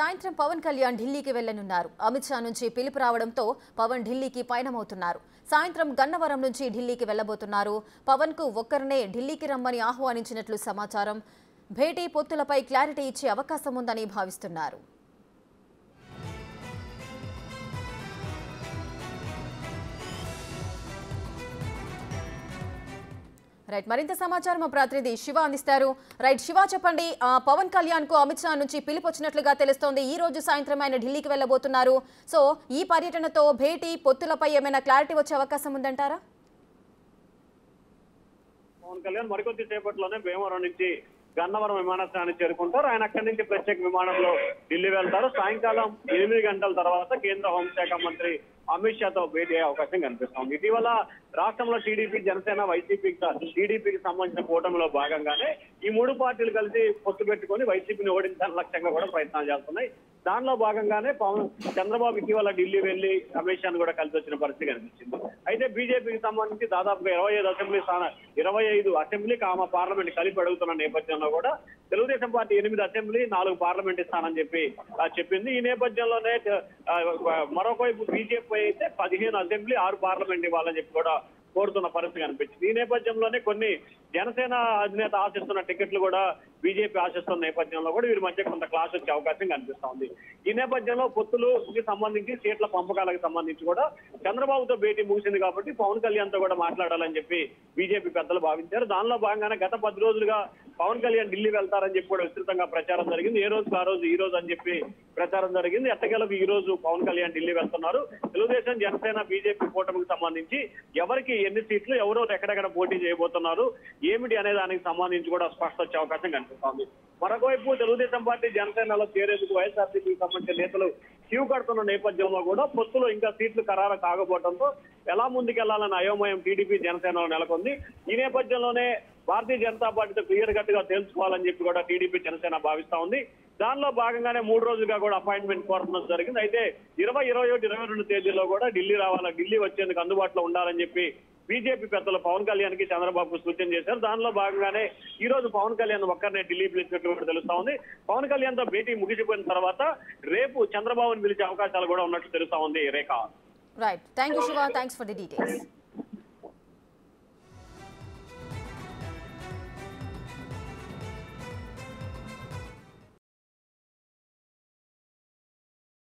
సాయంత్రం పవన్ కళ్యాణ్ ఢిల్లీకి వెళ్లనున్నారు అమిత్ షా నుంచి పిలుపు రావడంతో పవన్ ఢిల్లీకి పయనమవుతున్నారు సాయంత్రం గన్నవరం నుంచి ఢిల్లీకి వెళ్లబోతున్నారు పవన్ కు ఒక్కరినే ఢిల్లీకి రమ్మని ఆహ్వానించినట్లు సమాచారం భేటీ పొత్తులపై క్లారిటీ ఇచ్చే అవకాశం ఉందని భావిస్తున్నారు రైట్ మరింత సమాచారం మా ప్రతినిధి శివ అందిస్తారు రైట్ శివ చెప్పండి ఆ, పవన్ కళ్యాణ్ కు అమిత్ షా నుంచి పిలుపు వచ్చినట్లుగా తెలుస్తోంది ఈ రోజు సాయంత్రం ఆయన ఢిల్లీకి వెళ్లబోతున్నారు సో ఈ పర్యటనతో భేటీ పొత్తులపై ఏమైనా క్లారిటీ వచ్చే అవకాశం ఉందంటారా పవన్ కళ్యాణ్ మరికొద్ది సేపట్లోనే భీమవరం నుంచి గన్నవరం విమానాశ్రయానికి చేరుకుంటారు ఆయన అక్కడి నుంచి ప్రత్యేక విమానంలో ఢిల్లీ వెళ్తారు సాయంకాలం ఎనిమిది గంటల తర్వాత కేంద్ర హోంశాఖ మంత్రి అమిత్ షాతో భేటీ అయ్యే అవకాశం కనిపిస్తోంది ఇటీవల రాష్ట్రంలో టీడీపీ జనసేన వైసీపీ టీడీపీకి సంబంధించిన కూటమిలో భాగంగానే ఈ మూడు పార్టీలు కలిసి పొత్తు పెట్టుకొని వైసీపీని ఓడించాలని లక్ష్యంగా కూడా ప్రయత్నాలు చేస్తున్నాయి దానిలో భాగంగానే పవన్ చంద్రబాబు ఇటీవల ఢిల్లీ వెళ్లి అమిత్ షాను కూడా కలిసి వచ్చిన పరిస్థితి కనిపించింది అయితే బీజేపీకి సంబంధించి దాదాపుగా ఇరవై ఐదు అసెంబ్లీ స్థాన ఇరవై ఐదు అసెంబ్లీ కామ పార్లమెంట్ కలిపి అడుగుతున్న నేపథ్యంలో కూడా తెలుగుదేశం పార్టీ ఎనిమిది అసెంబ్లీ నాలుగు పార్లమెంట్ ఇస్తానని చెప్పి ఆ, చెప్పింది ఈ నేపథ్యంలోనే ఆ, మరొక వైపు బీజేపీ అయితే పదిహేను అసెంబ్లీ ఆరు పార్లమెంట్ ఇవ్వాలని చెప్పి కూడా కోరుతున్న పరిస్థితి కనిపించింది ఈ నేపథ్యంలోనే కొన్ని జనసేన అధినేత ఆశిస్తున్న టికెట్లు కూడా బీజేపీ ఆశిస్తున్న నేపథ్యంలో కూడా వీరి మధ్య కొంత క్లాస్ వచ్చే అవకాశం కనిపిస్తోంది ఈ నేపథ్యంలో పొత్తులుకి సంబంధించి సీట్ల పంపకాలకు సంబంధించి కూడా చంద్రబాబుతో భేటీ ముగిసింది కాబట్టి పవన్ కళ్యాణ్ తో కూడా మాట్లాడాలని చెప్పి బీజేపీ పెద్దలు భావించారు దానిలో భాగంగానే గత పది రోజులుగా పవన్ కళ్యాణ్ ఢిల్లీ వెళ్తారని చెప్పి కూడా విస్తృతంగా ప్రచారం జరిగింది ఏ రోజుకి ఆ రోజు ఈ రోజు అని చెప్పి ప్రచారం జరిగింది ఎట్టకేలకు ఈ రోజు పవన్ కళ్యాణ్ ఢిల్లీ వెళ్తున్నారు తెలుగుదేశం జనసేన బీజేపీ కూటమికి సంబంధించి ఎవరికి ఎన్ని సీట్లు ఎవరో ఎక్కడెక్కడ పోటీ చేయబోతున్నారు ఏమిటి అనే దానికి సంబంధించి కూడా స్పష్ట వచ్చే అవకాశం కనిపిస్తోంది మరొకవైపు తెలుగుదేశం పార్టీ జనసేనలో చేరేందుకు వైఎస్ఆర్సీపీకి సంబంధించిన నేతలు క్యూ కడుతున్న నేపథ్యంలో కూడా పొత్తులో ఇంకా సీట్లు ఖరారు కాకపోవడంతో ఎలా ముందుకెళ్లాలన్న అయోమయం టీడీపీ జనసేనలో నెలకొంది ఈ నేపథ్యంలోనే భారతీయ జనతా పార్టీతో క్లియర్ కట్ గా తెలుసుకోవాలని చెప్పి కూడా టీడీపీ జనసేన భావిస్తా ఉంది దానిలో భాగంగానే మూడు రోజులుగా కూడా అపాయింట్మెంట్ కోరడం జరిగింది అయితే ఇరవై ఇరవై ఒకటి ఇరవై రెండు తేదీలో కూడా ఢిల్లీ రావాలా ఢిల్లీ వచ్చేందుకు అందుబాటులో ఉండాలని చెప్పి బీజేపీ పెద్దలు పవన్ కళ్యాణ్ కి చంద్రబాబు సూచన చేశారు దానిలో భాగంగానే ఈ రోజు పవన్ కళ్యాణ్ ఒక్కరినే ఢిల్లీ పిలిచినట్లు కూడా తెలుస్తా ఉంది పవన్ కళ్యాణ్ తో భేటీ ముగిసిపోయిన తర్వాత రేపు చంద్రబాబుని పిలిచే అవకాశాలు కూడా ఉన్నట్లు తెలుస్తా ఉంది Rekha right thank you Shiva thanks for the details